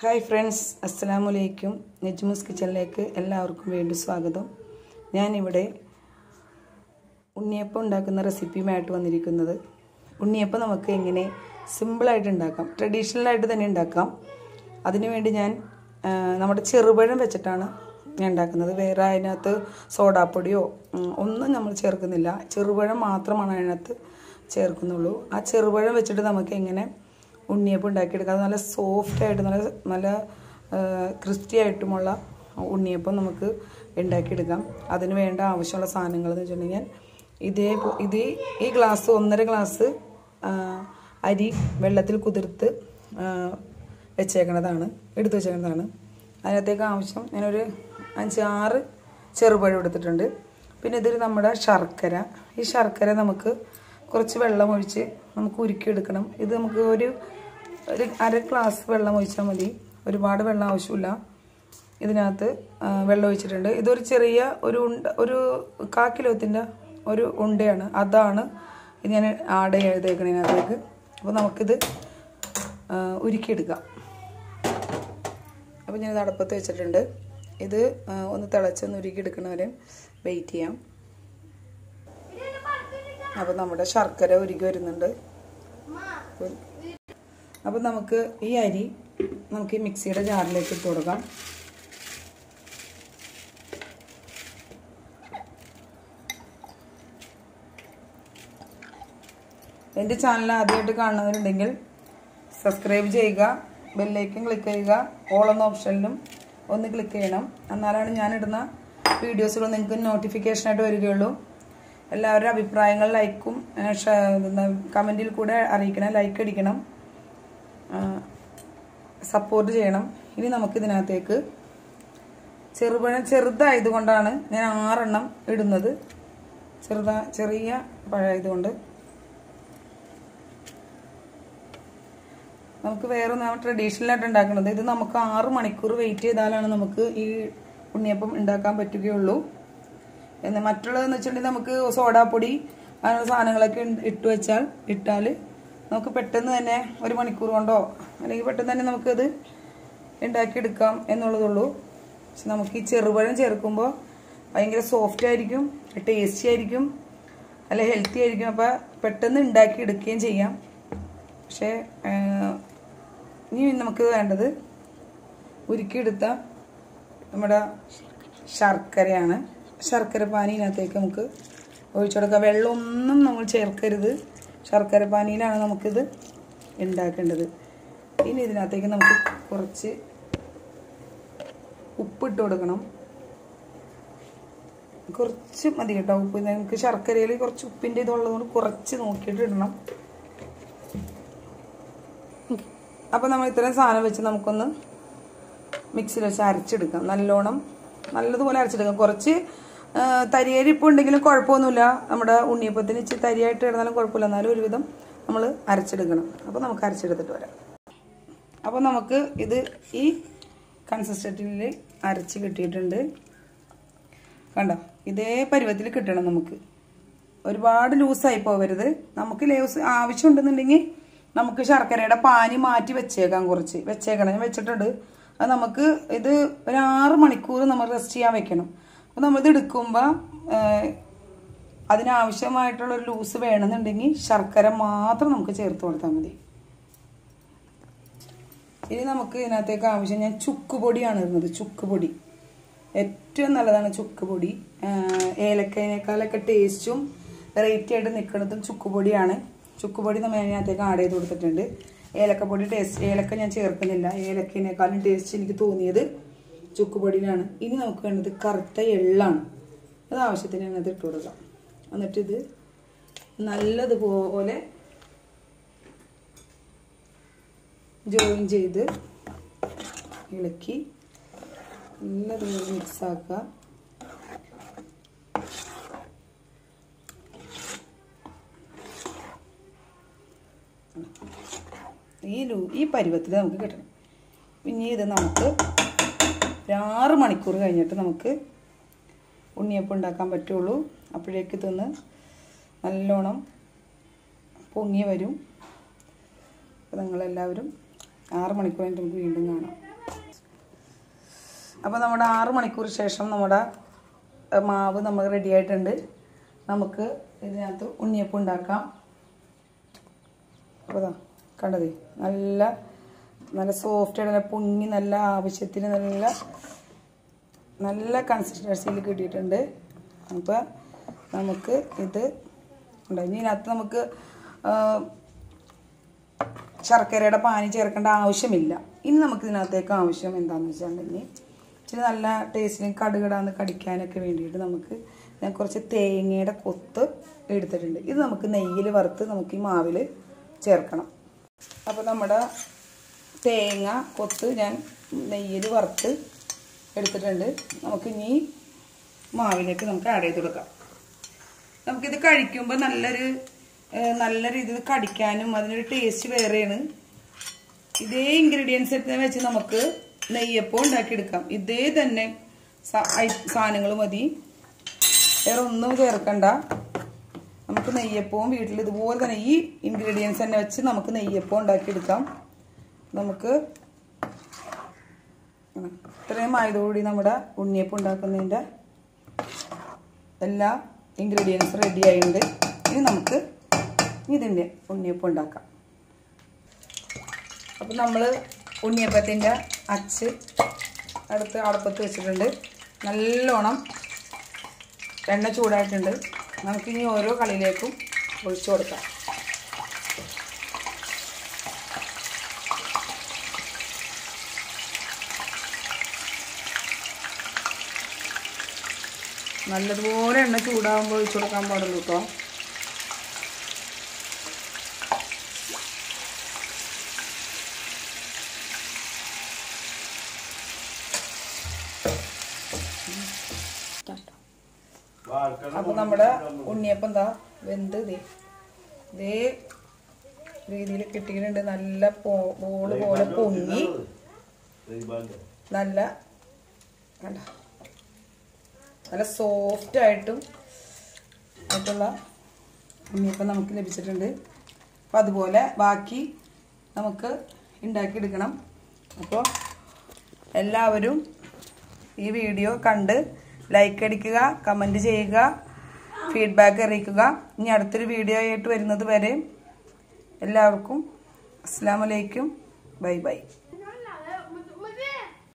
hi friends അസ്സലാമു അലൈക്കും നെജ്മൂസ് കിച്ചണിലേക്ക് എല്ലാവർക്കും വീണ്ടും സ്വാഗതം ഞാനിവിടെ ഉണ്ണിയപ്പം ഉണ്ടാക്കുന്ന റെസിപ്പിയുമായിട്ട് വന്നിരിക്കുന്നത് ഉണ്ണിയപ്പം നമുക്ക് എങ്ങനെ സിമ്പിളായിട്ട് ഉണ്ടാക്കാം ട്രഡീഷണലായിട്ട് തന്നെ ഉണ്ടാക്കാം അതിനുവേണ്ടി ഞാൻ ആ, നമ്മുടെ ചെറുപഴം വെച്ചിട്ടാണ് ഞാൻ ഉണ്ടാക്കുന്നത് വേറെ അതിനകത്ത് സോഡാപ്പൊടിയോ ഉം, ഒന്നും നമ്മൾ ചേർക്കുന്നില്ല ചെറുപഴം മാത്രമാണ് അതിനകത്ത് ചേർക്കുന്നുള്ളൂ ആ ചെറുപഴം വെച്ചിട്ട് നമുക്ക് എങ്ങനെ ഉണ്ണിയപ്പം ഉണ്ടാക്കിയെടുക്കാം അത് നല്ല സോഫ്റ്റ് ആയിട്ട് നല്ല നല്ല ക്രിസ്പി ആയിട്ടുമുള്ള ഉണ്ണിയപ്പം നമുക്ക് ഉണ്ടാക്കിയെടുക്കാം അതിന് വേണ്ട ആവശ്യമുള്ള സാധനങ്ങൾ എന്ന് വെച്ചിട്ടുണ്ടെങ്കിൽ ഇതേ പോ- ഇത് ഈ ഗ്ലാസ് ഒന്നര ഗ്ലാസ് ആ, അരി വെള്ളത്തിൽ കുതിർത്ത് ആ, വെച്ചേക്കണതാണ് എടുത്തു വെച്ചേക്കണതാണ് അതിനകത്തേക്ക് ആവശ്യം ഞാനൊരു അഞ്ച് ആറ് ചെറുപഴം എടുത്തിട്ടുണ്ട് പിന്നെ ഇതിൽ നമ്മുടെ ശർക്കര ഈ ശർക്കര നമുക്ക് കുറച്ച് വെള്ളം ഒഴിച്ച് നമുക്ക് ഉരുക്കിയെടുക്കണം ഇത് നമുക്ക് ഒരു ഒരു അര ഗ്ലാസ് വെള്ളം ഒഴിച്ചാൽ മതി ഒരുപാട് വെള്ളം ആവശ്യമില്ല ഇതിനകത്ത് ആ, വെള്ളം ഒഴിച്ചിട്ടുണ്ട് ഇതൊരു ചെറിയ ഒരു ഉണ്ട ഒരു കാ കിലോത്തിൻ്റെ ഒരു ഉണ്ടയാണ് അതാണ് ഇത് ഞാൻ ആഡ് ചെയ്തേക്കണതിനകത്തേക്ക് അപ്പോൾ നമുക്കിത് ആ, ഉരുക്കിയെടുക്കാം അപ്പോൾ ഞാനിത് അടുപ്പത്ത് വെച്ചിട്ടുണ്ട് ഇത് ആ, ഒന്ന് തിളച്ചൊന്ന് ഉരുക്കിയെടുക്കണവരെ വെയിറ്റ് ചെയ്യാം അപ്പോൾ നമ്മുടെ ശർക്കര ഉരുക്കി വരുന്നുണ്ട് അപ്പോൾ നമുക്ക് ഈ അരി നമുക്ക് ഈ മിക്സിയുടെ ജാറിലേക്ക് ഇട്ട് കൊടുക്കാം എൻ്റെ ചാനൽ ആദ്യമായിട്ട് കാണുന്നവരുണ്ടെങ്കിൽ സബ്സ്ക്രൈബ് ചെയ്യുക ബെല്ലൈക്കൻ ക്ലിക്ക് ചെയ്യുക ഓൾ എന്ന ഓപ്ഷനിലും ഒന്ന് ക്ലിക്ക് ചെയ്യണം എന്നാലാണ് ഞാനിടുന്ന വീഡിയോസുകൾ നിങ്ങൾക്ക് നോട്ടിഫിക്കേഷനായിട്ട് വരികയുള്ളൂ എല്ലാവരുടെ അഭിപ്രായങ്ങൾ ലൈക്കും കമൻറ്റിൽ കൂടെ അറിയിക്കണം ലൈക്ക് അടിക്കണം സപ്പോർട്ട് ചെയ്യണം ഇനി നമുക്ക് ഇതിനകത്തേക്ക് ചെറുപഴം ചെറുതായതുകൊണ്ടാണ് ഞാൻ ആറെണ്ണം ഇടുന്നത് ചെറുതാ ചെറിയ പഴയതുകൊണ്ട് നമുക്ക് വേറെ നമ്മൾ ട്രഡീഷണൽ ആയിട്ട് ഉണ്ടാക്കുന്നത് ഇത് നമുക്ക് ആറ് മണിക്കൂർ വെയിറ്റ് ചെയ്താലാണ് നമുക്ക് ഈ ഉണ്ണിയപ്പം ഉണ്ടാക്കാൻ പറ്റുകയുള്ളൂ എന്ന് മറ്റുള്ളതെന്ന് വെച്ചിട്ടുണ്ടെങ്കിൽ നമുക്ക് സോഡാപ്പൊടി അങ്ങനെയുള്ള സാധനങ്ങളൊക്കെ ഇണ്ട് ഇട്ട് വെച്ചാൽ ഇട്ടാൽ നമുക്ക് പെട്ടെന്ന് തന്നെ ഒരു മണിക്കൂർ കൊണ്ടോ അല്ലെങ്കിൽ പെട്ടെന്ന് തന്നെ നമുക്കത് ഉണ്ടാക്കിയെടുക്കാം എന്നുള്ളതുള്ളൂ പക്ഷെ നമുക്ക് ഈ ചെറുപഴം ചേർക്കുമ്പോൾ ഭയങ്കര സോഫ്റ്റ് ആയിരിക്കും ടേസ്റ്റി ആയിരിക്കും നല്ല ഹെൽത്തി ആയിരിക്കും അപ്പോൾ പെട്ടെന്ന് ഉണ്ടാക്കി എടുക്കുകയും ചെയ്യാം പക്ഷേ ഇനി നമുക്ക് വേണ്ടത് ഉരുക്കിയെടുത്ത നമ്മുടെ ശർക്കരയാണ് ശർക്കര പാനിയിനകത്തേക്ക് നമുക്ക് ഒഴിച്ചു കൊടുക്കാം വെള്ളമൊന്നും നമ്മൾ ചേർക്കരുത് ശർക്കര പാനിയിലാണ് നമുക്കിത് ഉണ്ടാക്കേണ്ടത് ഇനി ഇതിനകത്തേക്ക് നമുക്ക് കുറച്ച് ഉപ്പിട്ട് കൊടുക്കണം കുറച്ച് മതി കേട്ടോ ഉപ്പ് നമുക്ക് ശർക്കരയിൽ കുറച്ച് ഉപ്പിൻ്റെ ഇതുള്ളതുകൊണ്ട് കുറച്ച് നോക്കിയിട്ട് ഇടണം അപ്പോൾ നമ്മൾ ഇത്രയും സാധനം വെച്ച് നമുക്കൊന്ന് മിക്സിയിൽ വെച്ച് അരച്ചെടുക്കാം നല്ലോണം നല്ലതുപോലെ അരച്ചെടുക്കാം കുറച്ച് തരിയരിപ്പ് ഉണ്ടെങ്കിലും കുഴപ്പമൊന്നുമില്ല നമ്മുടെ ഉണ്ണിയപ്പത്തിന് ഇച്ചിരി തരിയായിട്ട് ഇടുന്നാലും കുഴപ്പമില്ല എന്നാലും ഒരുവിധം നമ്മൾ അരച്ചെടുക്കണം അപ്പോൾ നമുക്ക് അരച്ചെടുത്തിട്ട് വരാം അപ്പോൾ നമുക്ക് ഇത് ഈ കൺസിസ്റ്റൻറ്റിൽ അരച്ച് കിട്ടിയിട്ടുണ്ട് കണ്ടോ ഇതേ പരുവത്തിൽ കിട്ടണം നമുക്ക് ഒരുപാട് ലൂസായി പോവരുത് നമുക്ക് ലൂസ് ആവശ്യമുണ്ടെന്നുണ്ടെങ്കിൽ നമുക്ക് ശർക്കരയുടെ പാനി മാറ്റി വെച്ചേക്കാം കുറച്ച് വെച്ചേക്കണം ഞാൻ വെച്ചിട്ടുണ്ട് അത് നമുക്ക് ഇത് ഒരു ആറ് മണിക്കൂർ നമ്മൾ റെസ്റ്റ് ചെയ്യാൻ വെക്കണം അപ്പോൾ നമ്മളിത് എടുക്കുമ്പോൾ അതിനാവശ്യമായിട്ടുള്ള ഒരു ലൂസ് വേണമെന്നുണ്ടെങ്കിൽ ശർക്കര മാത്രം നമുക്ക് ചേർത്ത് കൊടുത്താൽ മതി ഇനി നമുക്ക് ഇതിനകത്തേക്ക് ആവശ്യം ഞാൻ ചുക്ക് പൊടിയാണ് ഇടുന്നത് ചുക്ക് പൊടി ഏറ്റവും നല്ലതാണ് ചുക്ക് പൊടി ഏലക്കതിനേക്കാളൊക്കെ ടേസ്റ്റും വെറൈറ്റി ആയിട്ട് നിൽക്കുന്നതും ചുക്ക് പൊടിയാണ് ചുക്ക് പൊടി നമ്മൾ അതിനകത്തേക്ക് ആഡ് ചെയ്ത് കൊടുത്തിട്ടുണ്ട് ഏലക്കപ്പൊടി ടേസ്റ്റ് ഏലക്ക ഞാൻ ചേർക്കുന്നില്ല ഏലക്കതിനേക്കാളും ടേസ്റ്റ് എനിക്ക് തോന്നിയത് ചുക്ക് പൊടിയിലാണ് ഇനി നമുക്ക് വേണ്ടത് കറുത്ത എള്ളാണ് അത് ആവശ്യത്തിന് അതിനകത്ത് ഇട്ട് കൊടുക്കാം എന്നിട്ടിത് നല്ലതുപോലെ ജോയിൻ ചെയ്ത് ഇളക്കി നല്ലതുപോലെ മിക്സ് ആക്കുക ഈ ലൂ ഈ പരുവത്തിൽ നമുക്ക് കിട്ടണം പിന്നെ ഇത് നമുക്ക് ഒരു ആറ് മണിക്കൂർ കഴിഞ്ഞിട്ട് നമുക്ക് ഉണ്ണിയപ്പം ഉണ്ടാക്കാൻ പറ്റുള്ളൂ അപ്പോഴേക്ക് ഇതൊന്ന് നല്ലോണം പൊങ്ങി വരും അപ്പോൾ നിങ്ങളെല്ലാവരും ആറ് മണിക്കൂർ കഴിഞ്ഞിട്ട് നമുക്ക് വീണ്ടും കാണാം അപ്പോൾ നമ്മുടെ ആറ് മണിക്കൂർ ശേഷം നമ്മുടെ ഏ, മാവ് നമ്മൾ റെഡി ആയിട്ടുണ്ട് നമുക്ക് ഇതിനകത്ത് ഉണ്ണിയപ്പം ഉണ്ടാക്കാം അപ്പോൾ ഇതാ കണ്ടതേ നല്ല നല്ല സോഫ്റ്റ് ആയിട്ട് നല്ല പൊങ്ങി നല്ല ആവശ്യത്തിന് നല്ല നല്ല കൺസിസ്റ്റൻസിയിൽ കിട്ടിയിട്ടുണ്ട് അപ്പോൾ നമുക്ക് ഇത് ഉണ്ട് ഇനി ഇതിനകത്ത് നമുക്ക് ആ, ശർക്കരയുടെ പാനി ചേർക്കേണ്ട ആവശ്യമില്ല ഇനി നമുക്ക് ഇതിനകത്തേക്ക് ആവശ്യം എന്താണെന്ന് വെച്ചിട്ടുണ്ടെങ്കിൽ ഇച്ചിരി നല്ല ടേസ്റ്റിന് കടുകടാന്ന് കടിക്കാനൊക്കെ വേണ്ടിയിട്ട് നമുക്ക് ഞാൻ കുറച്ച് തേങ്ങയുടെ കൊത്ത് എടുത്തിട്ടുണ്ട് ഇത് നമുക്ക് നെയ്യിൽ വറുത്ത് നമുക്ക് ഈ മാവിൽ ചേർക്കണം അപ്പോൾ നമ്മുടെ തേങ്ങ കൊത്ത് ഞാൻ നെയ്യിൽ വറുത്ത് എടുത്തിട്ടുണ്ട് നമുക്ക് ഇനി മാവിലേക്ക് നമുക്ക് ആഡ് ചെയ്ത് കൊടുക്കാം നമുക്കിത് കഴിക്കുമ്പോൾ നല്ലൊരു ഏഹ്, നല്ല രീതിയിൽ കടിക്കാനും അതിനൊരു ടേസ്റ്റ് വേറെയാണ് ഇതേ ഇൻഗ്രീഡിയൻസ് എടുത്ത് വെച്ച് നമുക്ക് നെയ്യപ്പം ഉണ്ടാക്കിയെടുക്കാം ഇതേ തന്നെ സാധനങ്ങൾ മതി വേറെ ഒന്നും ചേർക്കണ്ട നമുക്ക് നെയ്യപ്പവും വീട്ടിൽ ഇതുപോലെ തന്നെ ഈ ഇൻഗ്രീഡിയൻസ് തന്നെ വെച്ച് നമുക്ക് നെയ്യപ്പം ഉണ്ടാക്കിയെടുക്കാം നമുക്ക് ഉം, ഇത്രയും ആയതോടുകൂടി നമ്മുടെ ഉണ്ണിയപ്പം ഉണ്ടാക്കുന്നതിൻ്റെ എല്ലാ ഇൻഗ്രീഡിയൻസും റെഡി ആയിട്ടുണ്ട് ഇനി നമുക്ക് ഇതിൻ്റെ ഉണ്ണിയപ്പം ഉണ്ടാക്കാം അപ്പം നമ്മൾ ഉണ്ണിയപ്പത്തിൻ്റെ അച്ച് അടുത്ത് അടുപ്പത്ത് വെച്ചിട്ടുണ്ട് നല്ലോണം എണ്ണ ചൂടായിട്ടുണ്ട് നമുക്കിനി ഓരോ കളിയിലേക്കും ഒഴിച്ചു കൊടുക്കാം നല്ലതുപോലെ എണ്ണ ചൂടാകുമ്പോൾ ഒഴിച്ചു കൊടുക്കാൻ പാടുള്ളൂ കേട്ടോ അപ്പൊ നമ്മുടെ ഉണ്ണിയപ്പം എന്താ വെന്ത് ദേ ഇതേ രീതിയിൽ കിട്ടിയിട്ടുണ്ട് നല്ല പോ- ബോള് പോലെ പൊങ്ങി നല്ല കണ്ട നല്ല സോഫ്റ്റ് ആയിട്ടും ആയിട്ടുള്ള ഉണ്ണിയപ്പം നമുക്ക് ലഭിച്ചിട്ടുണ്ട് അപ്പം അതുപോലെ ബാക്കി നമുക്ക് ഉണ്ടാക്കിയെടുക്കണം അപ്പോൾ എല്ലാവരും ഈ വീഡിയോ കണ്ട് ലൈക്ക് അടിക്കുക കമൻറ്റ് ചെയ്യുക ഫീഡ്ബാക്ക് അറിയിക്കുക ഇനി അടുത്തൊരു വീഡിയോ ആയിട്ട് വരുന്നത് വരെ എല്ലാവർക്കും അസ്സാം വലൈക്കും ബൈ ബൈ